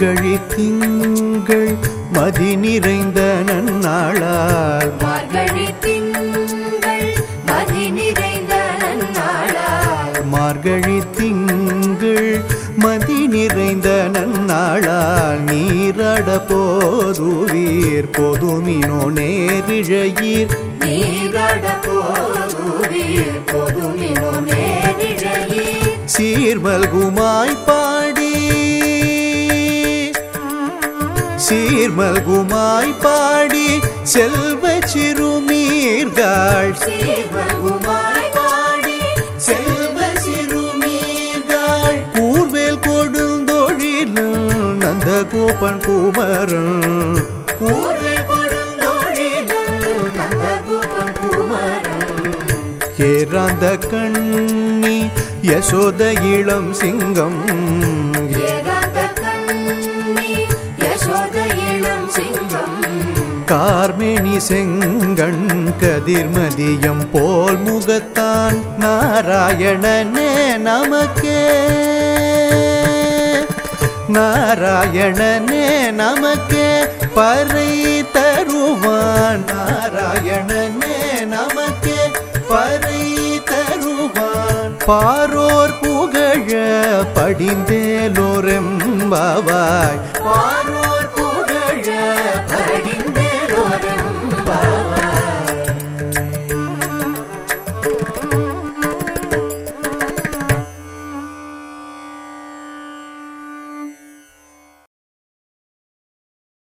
மார்கழி திங்கள் மதி நிறைந்த நன்னாளால் மார்கழி திங்கள் மதி நிறைந்த நன்னாளால் மார்கழி திங்கள் மதி நிறைந்த நன்னாளால் நீராட போதுவீர் பொதுமினோ நேரிழையீர் நீராட போதுவீர் பொதுமினோ நேரிழையீர் சீர்மல்குமாய் பாடி சீர்மல்குமாய் பாடி செல்வ சிறுமீர்கள் சீர்வகுமாய் பாடி செல்வ சிறுமீர்கள் கூர்வேல் கொடுந்தொழிலும் நந்தகோபன் குமரன் கூர்வேல் கொடுந்தொழிலும் நந்தகோபன் குமரன் ஏறாந்த கண்ணி யசோத இளம் சிங்கம் ஏகாந்த கண்ணி யசோத இளம் சிங்கம் கார்மேனி செங்கண் கதிர்மதியம் போல் முகத்தான் நாராயணனே நமக்கே நாராயணனே நமக்கே பறை தருவான் நாராயணனே நமக்கே பறை தருவான் பாரோர் புகழ படிந்தேலோரெம்பாவாய் பாரோர்